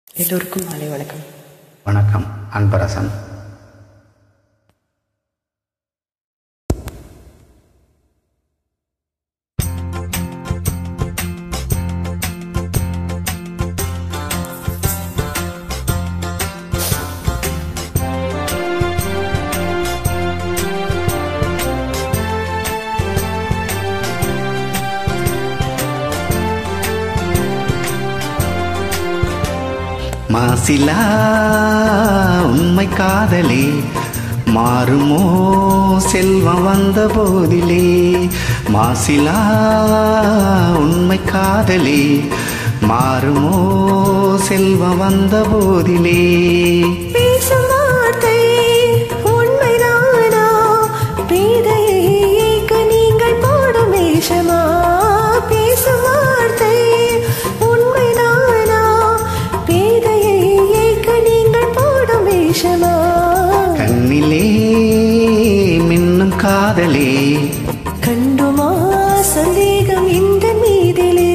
எல்லோருக்கும் மாலை வணக்கம் வணக்கம் அன்பரசன் மாசிலா உண்மை காதலே மாறுமோ செல்வம் வந்த போதிலே மாசிலா உண்மை காதலே மாறுமோ செல்வம் வந்த போதிலே பேசும் வார்த்தை உண்மைதானா பேதையை ஏக்க நீங்கள் போடும் வேஷமா பேசும் வார்த்தை உண்மைதானா பேதையை ஏக்க நீங்கள் போடும் வேஷமா கண்ணிலே மின்னும் காதலே கண்டுமா சந்தேகம் இந்த மீதிலே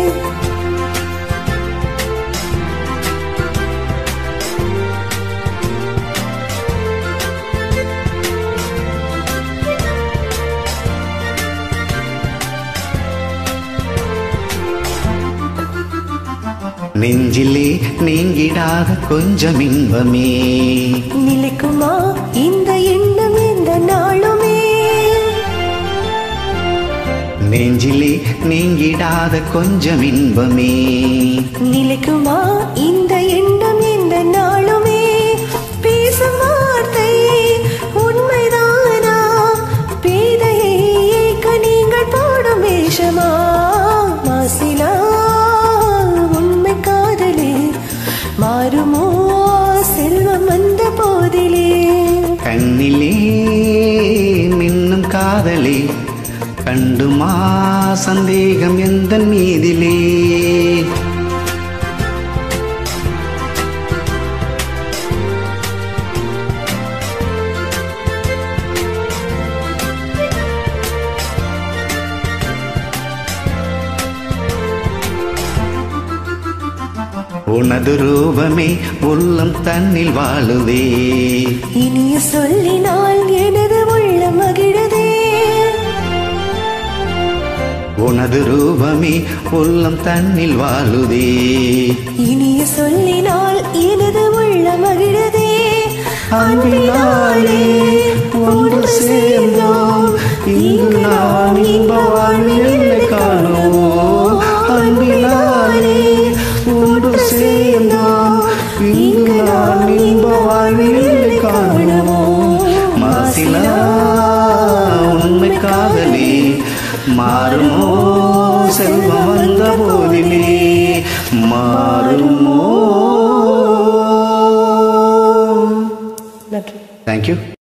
நெஞ்சிலே நீங்கிடாத கொஞ்சம் இன்பமே நிலைக்குமா இந்த எண்ணம் இந்த நாளுமே நெஞ்சிலே நீங்கிடாத கொஞ்சம் இன்பமே நிலைக்குமா இந்த எண்ணம் இந்த நாளுமே பேசும் வார்த்தை உண்மைதானா பேதையை ஏக்க நீங்கள் போடும் வேஷமா மாசிலா உண்மை காதலே மாறுமோ செல்வம் வந்த போதிலே கண்ணிலே மின்னும் காதலே கண்டுமா சந்தேகம் எந்த மீதிலே உனது ரூபமே உள்ளம் தன்னில் வாழுதே இனிய சொல்லினால் எனது உள்ள மகிழதே உனது ரூபமே உள்ளம் தன்னில் வாழுதே இனிய சொல்லினால் எனது உள்ள மகிழதே அன்பினாலே ஒன்று சேர்ந்தோம் இங்கு நான் இன்ப வாழ்வில் காணுவோம் அன்பினாலே ஒன்று சேர்ந்தோம் இங்கு நான் இன்ப வாழ்வில் காணுவோம் மாசிலா உண்மை காதலே மாறுமோ செல்வம் வந்த போதிலே மாறுமோ நன்றி தேங்க்யூ